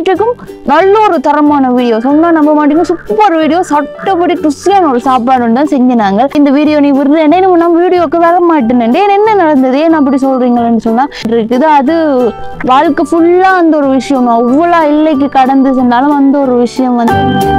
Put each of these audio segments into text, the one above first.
நேற்றுக்கும் நல்ல ஒரு தரமான வீடியோ சொன்னா நம்ப மாட்டீங்க சூப்பர் வீடியோ சட்டப்படி ருசியான ஒரு சாப்பாடு தான் செஞ்சினாங்க இந்த வீடியோ நீ விடுற என்ன நம்ம வீடியோக்கு வர மாட்டேன்னு ஏன் என்ன நடந்தது ஏன் அப்படி சொல்றீங்களேன்னு சொன்னா இருக்குது அது வாழ்க்கை ஃபுல்லா அந்த ஒரு விஷயம் அவ்வளோ இல்லைக்கு கடந்து சென்றாலும் அந்த ஒரு விஷயம் வந்து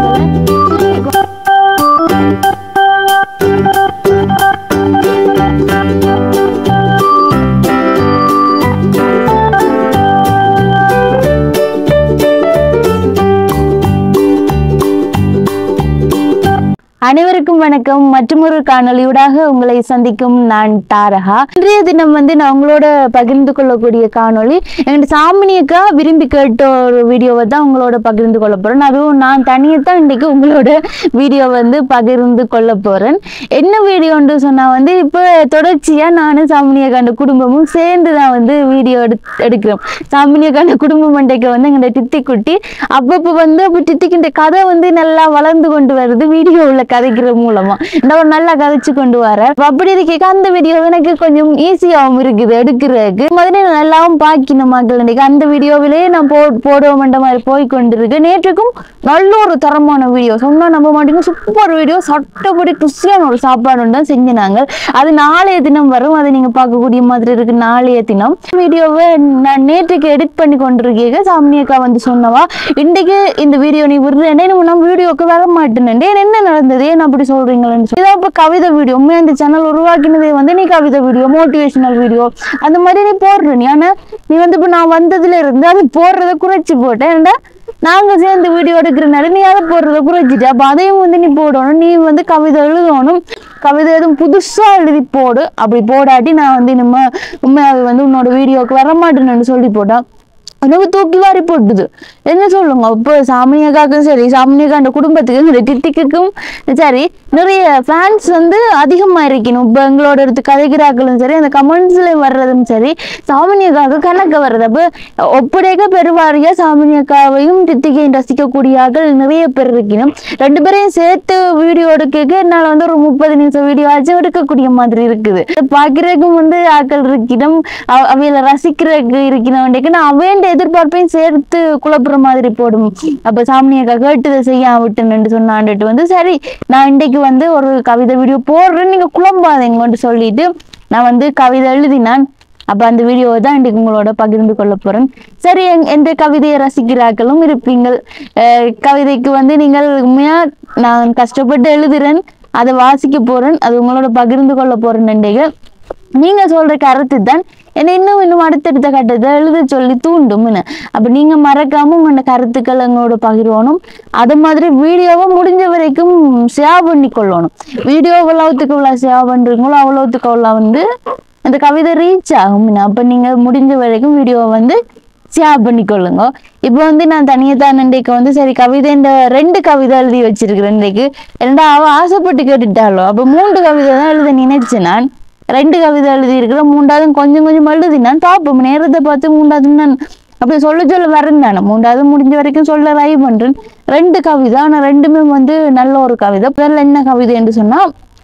அனைவருக்கும் வணக்கம் மற்றொரு காணொளியூடாக உங்களை சந்திக்கும் நான் தாரகா இன்றைய தினம் வந்து நான் உங்களோட பகிர்ந்து கொள்ளக்கூடிய காணொளி என்கிட்ட சாமினியக்கா விரும்பி கேட்ட ஒரு வீடியோவை தான் உங்களோட பகிர்ந்து கொள்ள போறேன் அதுவும் நான் தனியே தான் இன்றைக்கு உங்களோட வீடியோ வந்து பகிர்ந்து கொள்ள போறேன் என்ன வீடியோன்னு சொன்னா வந்து இப்போ தொடர்ச்சியா நானும் சாமினியக்காண்ட குடும்பமும் சேர்ந்து தான் வந்து வீடியோ எடு எடுக்கிறோம் சாமினியக்காண்ட குடும்பம் மண்டைக்கு வந்து எங்க டித்தி குட்டி அப்பப்போ வந்து அப்போ டித்திக்கின்ற கதை வந்து நல்லா வளர்ந்து கொண்டு வருது வீடியோவில் கதைக்கிற மூலமா இந்த ஒரு நல்லா கதைச்சு கொண்டு வர அப்படி இருக்க அந்த வீடியோ எனக்கு கொஞ்சம் ஈஸியாகவும் இருக்குது எடுக்கிறதுக்கு மாதிரி நான் நல்லாவும் பாக்கின மக்கள் இன்னைக்கு அந்த வீடியோவிலே நான் போ போடுவோம்ன்ற மாதிரி போய் கொண்டிருக்கு நேற்றுக்கும் நல்ல ஒரு தரமான வீடியோ சொன்னா நம்ப மாட்டீங்க சூப்பர் வீடியோ சட்டப்படி ருசியான ஒரு சாப்பாடு தான் செஞ்சினாங்க அது நாளைய தினம் வரும் அதை நீங்க பார்க்கக்கூடிய மாதிரி இருக்கு நாளைய தினம் வீடியோவை நான் நேற்றுக்கு எடிட் பண்ணி கொண்டிருக்கீங்க சாமினியக்கா வந்து சொன்னவா இன்றைக்கு இந்த வீடியோ நீ விடுற என்ன நம்ம வீடியோக்கு வர மாட்டேன்னு ஏன் என்ன நடந்தது ஏன் அப்படி சொல்றீங்களேன்னு சொல்லி இதான் இப்போ கவிதை வீடியோ உண்மையா இந்த சேனல் உருவாக்கினதே வந்து நீ கவிதை வீடியோ மோட்டிவேஷனல் வீடியோ அந்த மாதிரி நீ போடுற நீ ஆனா நீ வந்து இப்போ நான் வந்ததுல இருந்து அது போடுறத குறைச்சி போட்டேன் ஏன்டா நாங்க சேர்ந்து வீடியோ எடுக்கிறனால நீ அதை போடுறத குறைச்சிட்டு அப்ப அதையும் வந்து நீ போடணும் நீ வந்து கவிதை எழுதணும் கவிதை எதுவும் புதுசா எழுதி போடு அப்படி போடாட்டி நான் வந்து நம்ம உண்மையாவே வந்து உன்னோட வீடியோக்கு வர மாட்டேன்னு சொல்லி போட்டா எனக்கு தூக்கி வாரி போட்டுது என்ன சொல்லுங்க இப்போ சாமினியக்காக்கும் சரி சாமினியக்கா அந்த குடும்பத்துக்கும் இந்த டிட்டிக்குக்கும் சரி நிறைய ஃபேன்ஸ் வந்து அதிகமாக இருக்கணும் இப்போ எங்களோட எடுத்து கதைக்கிறாக்களும் சரி அந்த கமெண்ட்ஸ்ல வர்றதும் சரி சாமினியக்காவுக்கு கணக்கு வர்றது அப்போ ஒப்படைக்க பெருவாரியா சாமினியக்காவையும் டித்திக்கையும் ரசிக்கக்கூடிய ஆட்கள் நிறைய பேர் இருக்கணும் ரெண்டு பேரையும் சேர்த்து வீடியோ எடுக்க என்னால் வந்து ஒரு முப்பது நிமிஷம் வீடியோ ஆச்சும் எடுக்கக்கூடிய மாதிரி இருக்குது பார்க்கறதுக்கும் வந்து ஆட்கள் இருக்கணும் அவ- அவையில ரசிக்கிறதுக்கு இருக்கணும் நான் அவையண்ட எதிர்பார்ப்பையும் சேர்த்து குழப்புற மாதிரி போடும் அப்ப சாமினியக்கா கேட்டு இதை செய்ய விட்டுன்னு சொன்னான்ட்டு வந்து சரி நான் இன்றைக்கு வந்து ஒரு கவிதை வீடியோ போடுறேன் நீங்க குழம்பாதீங்கன்னு சொல்லிட்டு நான் வந்து கவிதை எழுதினான் அப்ப அந்த வீடியோவை தான் இன்றைக்கு உங்களோட பகிர்ந்து கொள்ள போறேன் சரி எங்- எந்த கவிதையை ரசிக்கிறாக்களும் இருப்பீங்கள் அஹ் கவிதைக்கு வந்து நீங்கள் உண்மையா நான் கஷ்டப்பட்டு எழுதுறேன் அதை வாசிக்க போறேன் அது உங்களோட பகிர்ந்து கொள்ள போறேன் இன்றைக்கு நீங்க சொல்ற கருத்து தான் என்னை இன்னும் இன்னும் அடுத்தடுத்த கட்டத்தை எழுத சொல்லி தூண்டும் என்ன. அப்ப நீங்க மறக்காம உங்களோட கருத்துக்கள் எங்களோட பகிர்வணும் அது மாதிரி வீடியோவை முடிஞ்ச வரைக்கும் ஷேர் பண்ணி கொள்ளணும் வீடியோ எவ்வளவுத்துக்கு எவ்வளோ ஷேர் பண்றீங்களோ அவ்வளவுத்துக்கு அவ்வளோ வந்து அந்த கவிதை ரீச் ஆகும் என்ன. அப்ப நீங்க முடிஞ்ச வரைக்கும் வீடியோவை வந்து ஷேர் பண்ணிக்கொள்ளுங்க இப்போ வந்து நான் தனியாக தான் இன்றைக்கு வந்து சரி கவிதை இந்த ரெண்டு கவிதை எழுதி வச்சிருக்கிறேன் இன்றைக்கு ரெண்டா அவ ஆசைப்பட்டு கேட்டுட்டாளோ அப்போ மூன்று கவிதை தான் எழுத நினைச்சேன் நான் ரெண்டு கவிதை எழுதி இருக்கிறேன் மூன்றாவது கொஞ்சம் கொஞ்சம் எழுதினான் பார்ப்போம் நேரத்தை பார்த்து மூன்றாவது நான் அப்படி சொல்ல சொல்ல வரேன் நான் மூன்றாவது முடிஞ்ச வரைக்கும் சொல்ல ட்ரை பண்றேன் ரெண்டு கவிதை ஆனால் ரெண்டுமே வந்து நல்ல ஒரு கவிதை முதல்ல என்ன கவிதை என்று சொன்னா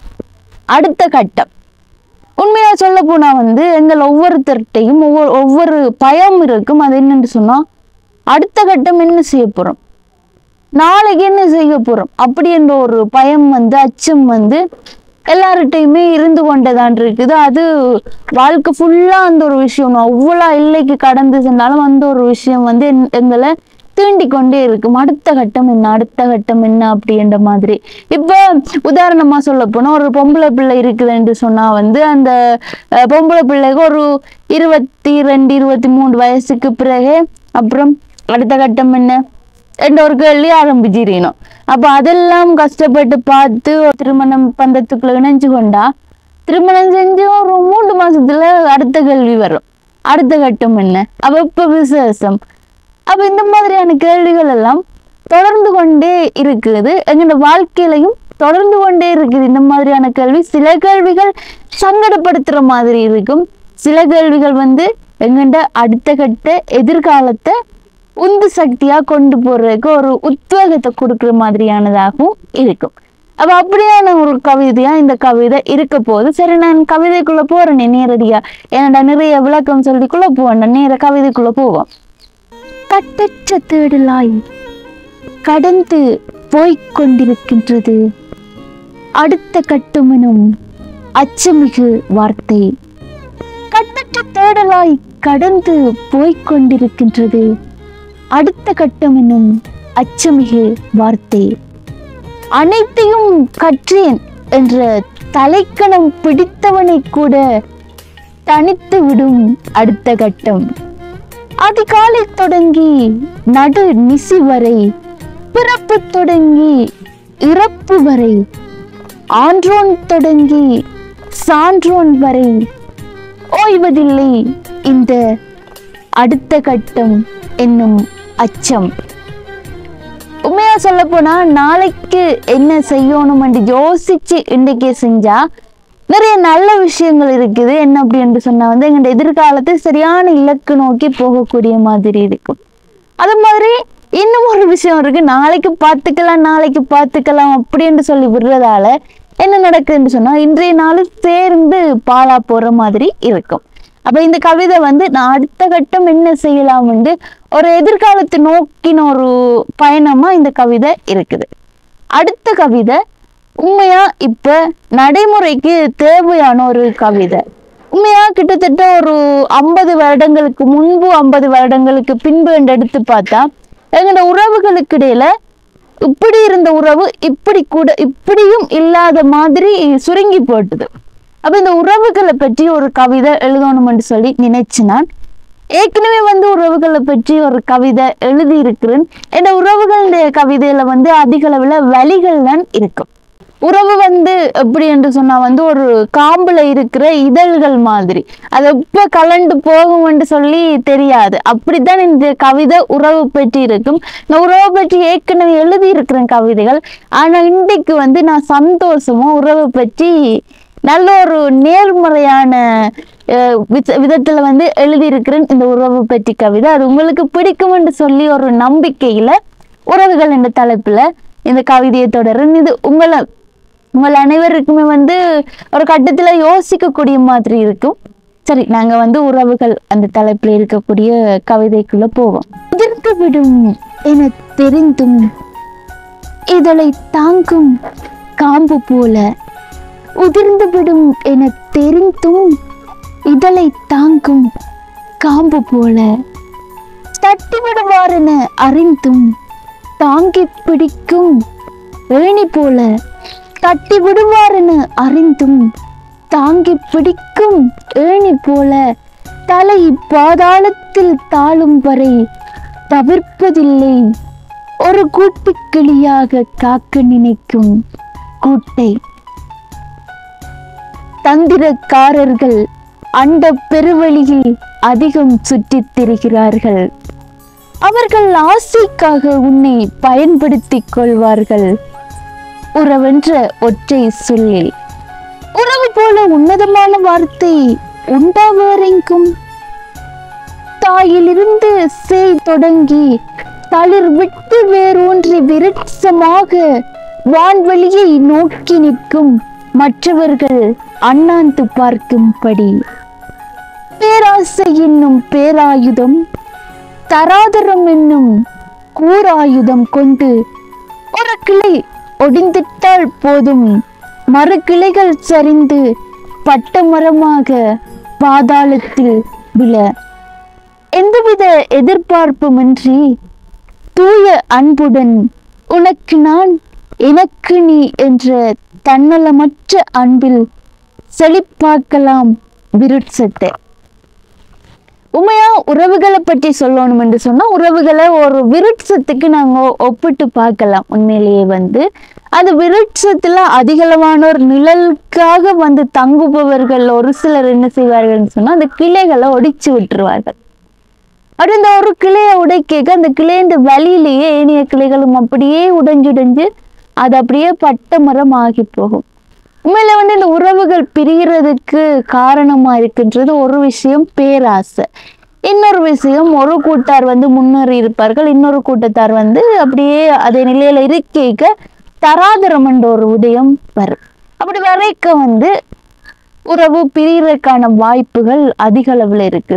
அடுத்த கட்டம் உண்மையா சொல்ல போனா வந்து எங்கள் ஒவ்வொருத்தர்கிட்டையும் ஒவ்வொரு ஒவ்வொரு பயம் இருக்கும் அது என்னன்னு சொன்னா அடுத்த கட்டம் என்ன செய்ய போறோம் நாளைக்கு என்ன செய்ய போறோம் அப்படி என்ற ஒரு பயம் வந்து அச்சம் வந்து எல்லார்கிட்டையுமே இருந்து கொண்டதான் இருக்குது அது வாழ்க்கை ஃபுல்லா அந்த ஒரு விஷயம் அவ்வளோ இல்லைக்கு கடந்து சென்றாலும் அந்த ஒரு விஷயம் வந்து என்- எங்களை தீண்டிக் கொண்டே இருக்கும் அடுத்த கட்டம் என்ன அடுத்த கட்டம் என்ன அப்படின்ற மாதிரி இப்ப உதாரணமா சொல்ல போனா ஒரு பொம்பளை பிள்ளை இருக்குதுன்னு சொன்னா வந்து அந்த அஹ், பொம்பளை பிள்ளைக்கு ஒரு இருபத்தி ரெண்டு இருபத்தி மூணு வயசுக்கு பிறகு அப்புறம் அடுத்த கட்டம் என்ன என்ற ஒரு கேள்வி ஆரம்பிச்சிடணும் அப்ப அதெல்லாம் கஷ்டப்பட்டு பார்த்து ஒரு திருமணம் பந்தத்துக்குள்ள இணைஞ்சு கொண்டா திருமணம் செஞ்சு ஒரு மூன்று மாசத்துல அடுத்த கேள்வி வரும் அடுத்த கட்டம் என்ன அப்ப இப்ப விசேஷம் அப்ப இந்த மாதிரியான கேள்விகள் எல்லாம் தொடர்ந்து கொண்டே இருக்குது எங்களோட வாழ்க்கையிலையும் தொடர்ந்து கொண்டே இருக்குது இந்த மாதிரியான கேள்வி சில கேள்விகள் சங்கடப்படுத்துற மாதிரி இருக்கும் சில கேள்விகள் வந்து எங்கண்ட அடுத்த கட்ட எதிர்காலத்தை உந்து சக்தியா கொண்டு போறதுக்கு ஒரு உத்வேகத்தை கொடுக்குற மாதிரியானதாகவும் இருக்கும் அப்ப அப்படியான ஒரு கவிதையா இந்த கவிதை இருக்க போகுது சரி நான் கவிதைக்குள்ள போறேனே நேரடியா ஏன்னா நிறைய விளக்கம் சொல்லிக்குள்ள போவேன் நேர கவிதைக்குள்ள போவோம் கட்டற்ற தேடலாய் கடந்து போய்க் கொண்டிருக்கின்றது அடுத்த கட்டுமெனும் அச்சமிகு வார்த்தை கட்டற்ற தேடலாய் கடந்து போய்க் கொண்டிருக்கின்றது அடுத்த கட்டம் என்னும் அச்சமிகு வார்த்தை அனைத்தையும் கற்றேன் என்ற தலைக்கணம் பிடித்தவனை கூட தனித்து விடும் அடுத்த கட்டம் அதிகாலை தொடங்கி நடு நிசி வரை பிறப்பு தொடங்கி இறப்பு வரை ஆன்றோன் தொடங்கி சான்றோன் வரை ஓய்வதில்லை இந்த அடுத்த கட்டம் என்னும் அச்சம் உண்மையா சொல்ல போனா நாளைக்கு என்ன செய்யணும்னு யோசிச்சு இன்றைக்கே செஞ்சா நிறைய நல்ல விஷயங்கள் இருக்குது என்ன அப்படி என்று சொன்னா வந்து எங்களோட எதிர்காலத்தை சரியான இலக்கு நோக்கி போகக்கூடிய மாதிரி இருக்கும் அது மாதிரி இன்னும் ஒரு விஷயம் இருக்கு நாளைக்கு பார்த்துக்கலாம் நாளைக்கு பார்த்துக்கலாம் அப்படின்னு சொல்லி விடுறதால என்ன நடக்குதுன்னு சொன்னா இன்றைய நாள் சேர்ந்து பாழா போற மாதிரி இருக்கும் அப்ப இந்த கவிதை வந்து நான் அடுத்த கட்டம் என்ன செய்யலாம் வந்து ஒரு எதிர்காலத்தை நோக்கின ஒரு பயணமா இந்த கவிதை இருக்குது அடுத்த கவிதை உண்மையா இப்ப நடைமுறைக்கு தேவையான ஒரு கவிதை உண்மையா கிட்டத்தட்ட ஒரு ஐம்பது வருடங்களுக்கு முன்பு ஐம்பது வருடங்களுக்கு பின்பு என்று எடுத்து பார்த்தா எங்களோட உறவுகளுக்கு இடையில இப்படி இருந்த உறவு இப்படி கூட இப்படியும் இல்லாத மாதிரி சுருங்கி போட்டுது அப்ப இந்த உறவுகளை பற்றி ஒரு கவிதை எழுதணும்னு சொல்லி நினைச்சு நான் ஏற்கனவே வந்து உறவுகளை பற்றி ஒரு கவிதை எழுதி இருக்கிறேன் இந்த உறவுகளுடைய கவிதையில வந்து அதிக அளவுல வழிகள் தான் இருக்கும் உறவு வந்து எப்படி என்று சொன்னா வந்து ஒரு காம்புல இருக்கிற இதழ்கள் மாதிரி அது எப்ப கலண்டு போகும்னு சொல்லி தெரியாது அப்படித்தான் இந்த கவிதை உறவு பற்றி இருக்கும் இந்த உறவை பற்றி ஏற்கனவே எழுதி இருக்கிறேன் கவிதைகள் ஆனா இன்றைக்கு வந்து நான் சந்தோஷமா உறவை பற்றி நல்ல ஒரு நேர்மறையான அஹ், வித- விதத்துல வந்து எழுதியிருக்கிறேன் இந்த உறவு பற்றி கவிதை அது உங்களுக்கு பிடிக்கும்னு சொல்லி ஒரு நம்பிக்கையில உறவுகள் என்ற தலைப்புல இந்த கவிதையை தொடரும் இது உங்களை உங்கள் அனைவருக்குமே வந்து ஒரு கட்டத்துல யோசிக்கக்கூடிய மாதிரி இருக்கும் சரி நாங்க வந்து உறவுகள் அந்த தலைப்புல இருக்கக்கூடிய கவிதைக்குள்ள போவோம் உதிர்ந்து விடும் என தெரிந்தும் இதழை தாங்கும் காம்பு போல உதிர்ந்து விடும் என தெரிந்தும் இதழை தாங்கும் காம்பு போல தட்டி விடுவாரென அறிந்தும் தாங்கி பிடிக்கும் ஏணி போல தட்டி விடுவாரென அறிந்தும் தாங்கி பிடிக்கும் ஏணி போல தலை பாதாளத்தில் தாழும் வரை தவிர்ப்பதில்லை ஒரு கூட்டுக் கிளியாக காக்க நினைக்கும் கூட்டை தந்திரக்காரர்கள் அண்ட பெருவெளியில் அதிகம் சுற்றித் திரிகிறார்கள் அவர்கள் ஆசைக்காக உன்னை பயன்படுத்திக் கொள்வார்கள் உறவென்ற ஒற்றை சொல்லில் உறவு போல உன்னதமான வார்த்தை உண்டா வேறெங்கும் தாயிலிருந்து சேய் தொடங்கி தளிர் விட்டு வேரூன்றி விருட்சமாக வான்வெளியை நோக்கி நிற்கும் மற்றவர்கள் அண்ணாந்து பார்க்கும்படி பேராசை என்னும் பேராயுதம் தராதரம் என்னும் கூராயுதம் கொண்டு ஒரு கிளை ஒடிந்திட்டால் போதும் மறு கிளைகள் சரிந்து பட்ட மரமாக பாதாளத்தில் விழ எந்தவித எதிர்பார்ப்புமின்றி தூய அன்புடன் உனக்கு நான் எனக்கு நீ என்ற தன்னலமற்ற அன்பில் செழிப்பாக்கலாம் விருட்சத்தை உண்மையா உறவுகளை பற்றி சொல்லணும் என்று சொன்னா உறவுகளை ஒரு விருட்சத்துக்கு நாங்க ஒப்பிட்டு பார்க்கலாம் உண்மையிலேயே வந்து அந்த விருட்சத்துல அதிகளவானோர் நிழலுக்காக வந்து தங்குபவர்கள் ஒரு சிலர் என்ன செய்வார்கள்னு சொன்னா அந்த கிளைகளை ஒடிச்சு விட்டுருவார்கள் அப்படி இந்த ஒரு கிளையை உடைக்க அந்த கிளையின் வழியிலேயே ஏனைய கிளைகளும் அப்படியே உடைஞ்சுடைஞ்சு அது அப்படியே பட்ட மரம் ஆகி போகும் உண்மையில வந்து இந்த உறவுகள் பிரியறதுக்கு காரணமா இருக்கின்றது ஒரு விஷயம் பேராசை இன்னொரு விஷயம் ஒரு கூட்டார் வந்து முன்னேறி இருப்பார்கள் இன்னொரு கூட்டத்தார் வந்து அப்படியே அதே நிலையில இருக்க தராதரம் என்ற ஒரு உதயம் வரும் அப்படி வரைக்க வந்து உறவு பிரியறதுக்கான வாய்ப்புகள் அதிக அளவுல இருக்குது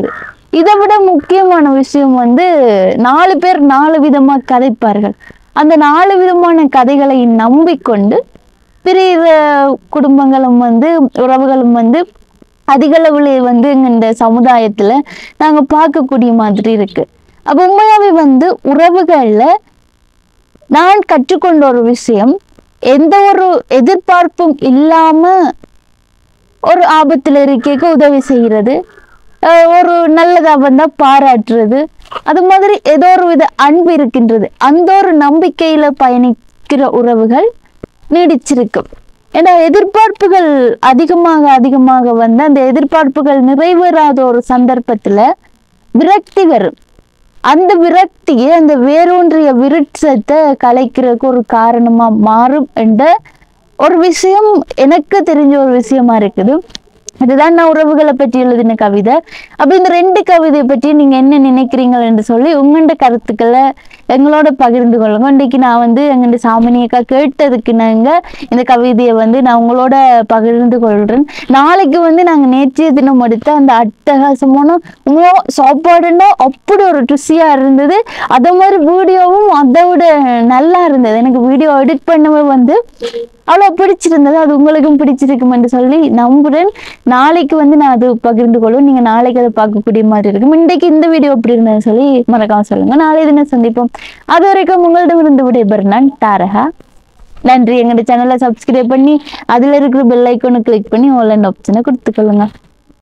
இதை விட முக்கியமான விஷயம் வந்து நாலு பேர் நாலு விதமா கதைப்பார்கள் அந்த நாலு விதமான கதைகளை நம்பிக்கொண்டு பிரிகிற குடும்பங்களும் வந்து உறவுகளும் வந்து அதிக அளவில் வந்து இந்த சமுதாயத்துல நாங்க பார்க்கக்கூடிய மாதிரி இருக்கு அப்ப உண்மையாவே வந்து உறவுகள்ல நான் கற்றுக்கொண்ட ஒரு விஷயம் எந்த ஒரு எதிர்பார்ப்பும் இல்லாம ஒரு ஆபத்துல இருக்க உதவி செய்யறது அஹ் ஒரு நல்லதா வந்தா பாராட்டுறது அது மாதிரி ஏதோ ஒரு வித அன்பு இருக்கின்றது அந்த ஒரு நம்பிக்கையில பயணிக்கிற உறவுகள் நீடிச்சிருக்கும் ஏன்னா எதிர்பார்ப்புகள் அதிகமாக அதிகமாக வந்து அந்த எதிர்பார்ப்புகள் நிறைவேறாத ஒரு சந்தர்ப்பத்துல விரக்தி வரும் அந்த விரக்தியை அந்த வேரூன்றிய விருட்சத்தை கலைக்கிறதுக்கு ஒரு காரணமா மாறும் என்ற ஒரு விஷயம் எனக்கு தெரிஞ்ச ஒரு விஷயமா இருக்குது இதுதான் நான் உறவுகளை பற்றி எழுதின கவிதை அப்ப இந்த ரெண்டு கவிதை பற்றி நீங்க என்ன நினைக்கிறீங்க என்று சொல்லி உங்கள்ட கருத்துக்களை எங்களோட பகிர்ந்து கொள்ளுங்க இன்றைக்கு நான் வந்து எங்கள்ட சாமினியக்கா கேட்டதுக்கு நாங்க இந்த கவிதையை வந்து நான் உங்களோட பகிர்ந்து கொள்றேன் நாளைக்கு வந்து நாங்க நேற்றைய தினம் எடுத்த அந்த அட்டகாசமான உண்மையா சாப்பாடுன்னா அப்படி ஒரு ருசியா இருந்தது அதே மாதிரி வீடியோவும் அதை விட நல்லா இருந்தது எனக்கு வீடியோ எடிட் பண்ணவே வந்து அவ்வளோ பிடிச்சிருந்தது அது உங்களுக்கும் பிடிச்சிருக்கும் என்று சொல்லி நம்புறேன் நாளைக்கு வந்து நான் அது பகிர்ந்து கொள்வேன் நீங்க நாளைக்கு அதை பார்க்கக்கூடிய மாதிரி இருக்கும் இன்றைக்கு இந்த வீடியோ எப்படி இருந்ததுன்னு சொல்லி மறக்காம சொல்லுங்க நாளை தினம் சந்திப்போம் அது வரைக்கும் உங்களிடமிருந்து விடைபெறும் நான் தாரகா நன்றி எங்களோட சேனலை சப்ஸ்கிரைப் பண்ணி அதுல இருக்கிற பெல் ஐக்கோனை கிளிக் பண்ணி ஆன்லைன் ஆப்ஷனை கொடுத்துக்கொள்ளுங்க